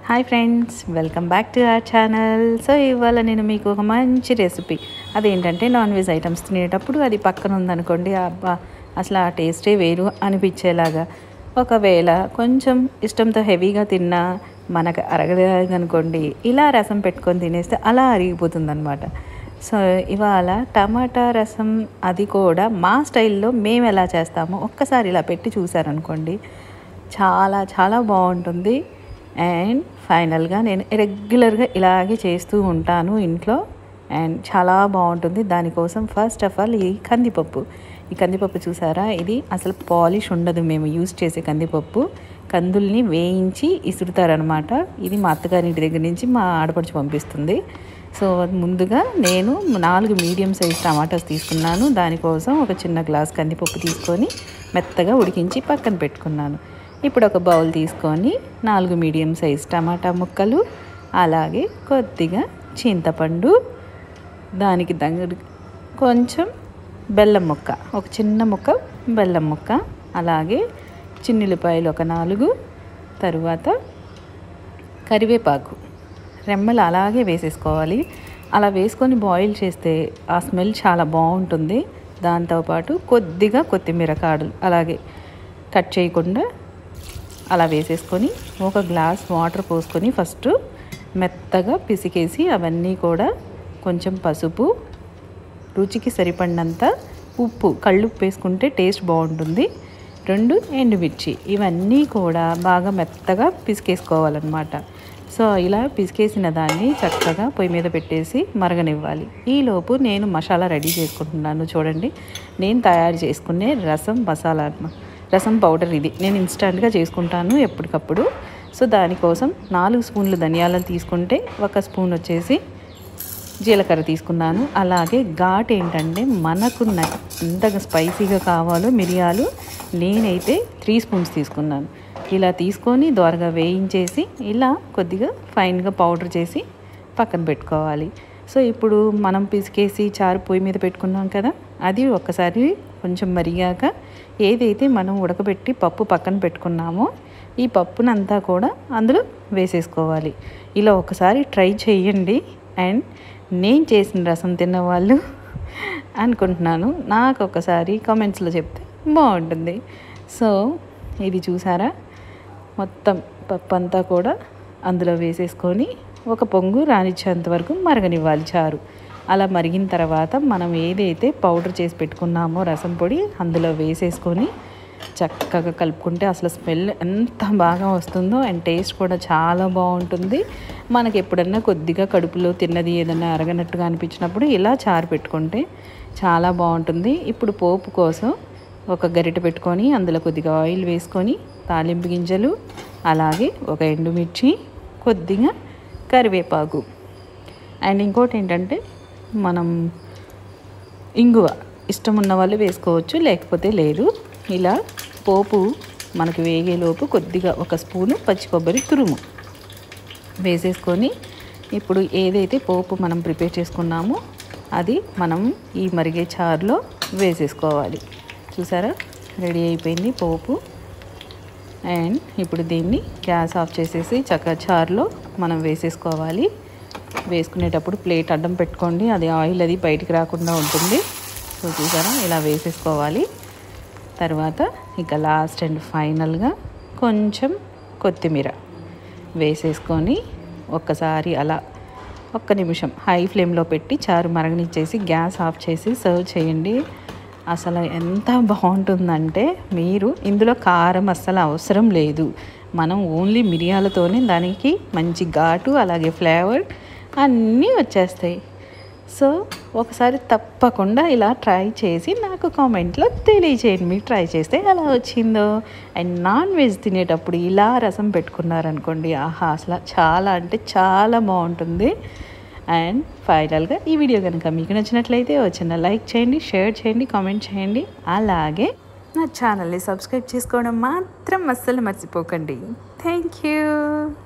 hi friends welcome back to our channel so ఇవాళ నేను మీకు ఒక మంచి రెసిపీ అదేంటంటే నాన్ వెజ్ ఐటమ్స్ తినేటప్పుడు అది పక్కన ఉందనుకోండి అబ్బా అసలు ఆ టేస్టే వేరు అనిపించేలాగా ఒకవేళ కొంచెం ఇష్టంతో హెవీగా తిన్నా మనకు అరగదనుకోండి ఇలా రసం పెట్టుకొని తినేస్తే అలా అరిగిపోతుంది అనమాట సో ఇవాళ టమాటా రసం అది కూడా మా స్టైల్లో మేము ఎలా చేస్తామో ఒక్కసారి ఇలా పెట్టి చూసారనుకోండి చాలా చాలా బాగుంటుంది అండ్ ఫైనల్గా నేను రెగ్యులర్గా ఇలాగే చేస్తూ ఉంటాను ఇంట్లో అండ్ చాలా బాగుంటుంది దానికోసం ఫస్ట్ ఆఫ్ ఆల్ ఈ కందిపప్పు ఈ కందిపప్పు చూసారా ఇది అసలు పాలిష్ ఉండదు మేము యూజ్ చేసే కందిపప్పు కందుల్ని వేయించి ఇసురుతారనమాట ఇది మా అత్తగారింటి దగ్గర నుంచి మా ఆడపడుచు పంపిస్తుంది సో ముందుగా నేను నాలుగు మీడియం సైజ్ టమాటాస్ తీసుకున్నాను దానికోసం ఒక చిన్న గ్లాస్ కందిపప్పు తీసుకొని మెత్తగా ఉడికించి పక్కన పెట్టుకున్నాను ఇప్పుడు ఒక బౌల్ తీసుకొని నాలుగు మీడియం సైజ్ టమాటా ముక్కలు అలాగే కొద్దిగా చింతపండు దానికి దగ్గర కొంచెం బెల్లం ముక్క ఒక చిన్న ముక్క బెల్లం ముక్క అలాగే చిన్నులపాయలు ఒక నాలుగు తరువాత కరివేపాకు రెమ్మలు అలాగే వేసేసుకోవాలి అలా వేసుకొని బాయిల్ చేస్తే ఆ స్మెల్ చాలా బాగుంటుంది దాంతోపాటు కొద్దిగా కొత్తిమీర కాడలు అలాగే కట్ చేయకుండా అలా వేసేసుకొని ఒక గ్లాస్ వాటర్ పోసుకొని ఫస్ట్ మెత్తగా పిసికేసి అవన్నీ కూడా కొంచెం పసుపు రుచికి సరిపడినంత ఉప్పు కళ్ళుప్పు వేసుకుంటే టేస్ట్ బాగుంటుంది రెండు ఎండుమిర్చి ఇవన్నీ కూడా బాగా మెత్తగా పిసికేసుకోవాలన్నమాట సో ఇలా పిసికేసిన దాన్ని చక్కగా పొయ్యి మీద పెట్టేసి మరగనివ్వాలి ఈలోపు నేను మసాలా రెడీ చేసుకుంటున్నాను చూడండి నేను తయారు చేసుకునే రసం మసాలా రసం పౌడర్ ఇది నేను ఇన్స్టంట్గా చేసుకుంటాను ఎప్పటికప్పుడు సో దానికోసం నాలుగు స్పూన్లు ధనియాలను తీసుకుంటే ఒక స్పూన్ వచ్చేసి జీలకర్ర తీసుకున్నాను అలాగే ఘాట్ ఏంటంటే మనకు ఎంత స్పైసీగా కావాలో మిరియాలు నేనైతే త్రీ స్పూన్స్ తీసుకున్నాను ఇలా తీసుకొని దోరగా వేయించేసి ఇలా కొద్దిగా ఫైన్గా పౌడర్ చేసి పక్కన పెట్టుకోవాలి సో ఇప్పుడు మనం పిసికేసి చారు పొయ్యి మీద పెట్టుకున్నాం కదా అది ఒక్కసారి కొంచెం మరిగాక ఏదైతే మనం ఉడకబెట్టి పప్పు పక్కన పెట్టుకున్నామో ఈ పప్పునంతా కూడా అందులో వేసేసుకోవాలి ఇలా ఒకసారి ట్రై చేయండి అండ్ నేను చేసిన రసం తిన్న వాళ్ళు అనుకుంటున్నాను నాకు ఒకసారి కామెంట్స్లో చెప్తే బాగుంటుంది సో ఇది చూసారా మొత్తం పప్పు అంతా కూడా అందులో వేసేసుకొని ఒక పొంగు రానిచ్చేంత వరకు మరగనివ్వాలి చారు అలా మరిగిన తర్వాత మనం ఏదైతే పౌడర్ చేసి పెట్టుకున్నామో రసం పొడి అందులో వేసేసుకొని చక్కగా కలుపుకుంటే అసలు స్మెల్ ఎంత బాగా వస్తుందో అండ్ టేస్ట్ కూడా చాలా బాగుంటుంది మనకి ఎప్పుడన్నా కొద్దిగా కడుపులో తిన్నది ఏదన్నా అరగనట్టుగా అనిపించినప్పుడు ఇలా చారు పెట్టుకుంటే చాలా బాగుంటుంది ఇప్పుడు పోపు కోసం ఒక గరిటె పెట్టుకొని అందులో కొద్దిగా ఆయిల్ వేసుకొని తాలింపు గింజలు అలాగే ఒక ఎండుమిర్చి కొద్దిగా కరివేపాకు అండ్ ఇంకోటి ఏంటంటే మనం ఇంగువ ఇష్టం ఉన్న వాళ్ళు వేసుకోవచ్చు లేకపోతే లేదు ఇలా పోపు మనకు వేగేలోపు కొద్దిగా ఒక స్పూను పచ్చి కొబ్బరి తురుము వేసేసుకొని ఇప్పుడు ఏదైతే పోపు మనం ప్రిపేర్ చేసుకున్నామో అది మనం ఈ మరిగే చారులో వేసేసుకోవాలి చూసారా రెడీ అయిపోయింది పోపు అండ్ ఇప్పుడు దీన్ని గ్యాస్ ఆఫ్ చేసేసి చక్క చారులో మనం వేసేసుకోవాలి వేసుకునేటప్పుడు ప్లేట్ అడ్డం పెట్టుకోండి అది ఆయిల్ అది బయటికి రాకుండా ఉంటుంది సో చూసారా ఇలా వేసేసుకోవాలి తర్వాత ఇక లాస్ట్ అండ్ ఫైనల్గా కొంచెం కొత్తిమీర వేసేసుకొని ఒక్కసారి అలా ఒక్క నిమిషం హై ఫ్లేమ్లో పెట్టి చారు మరగనిచ్చేసి గ్యాస్ ఆఫ్ చేసి సర్వ్ చేయండి అసలు ఎంత బాగుంటుందంటే మీరు ఇందులో కారం అస్సలు అవసరం లేదు మనం ఓన్లీ మిరియాలతోనే దానికి మంచి ఘాటు అలాగే ఫ్లేవర్ అన్నీ వచ్చేస్తాయి సో ఒకసారి తప్పకుండా ఇలా ట్రై చేసి నాకు కామెంట్లో తెలియచేయండి మీరు ట్రై చేస్తే ఎలా వచ్చిందో అండ్ నాన్ వెజ్ తినేటప్పుడు ఇలా రసం పెట్టుకున్నారనుకోండి ఆహా అసలు చాలా అంటే చాలా బాగుంటుంది అండ్ ఫైనల్గా ఈ వీడియో కనుక మీకు నచ్చినట్లయితే వచ్చిన లైక్ చేయండి షేర్ చేయండి కామెంట్ చేయండి అలాగే నా ఛానల్ని సబ్స్క్రైబ్ చేసుకోవడం మాత్రం అస్సలు మర్చిపోకండి థ్యాంక్ యూ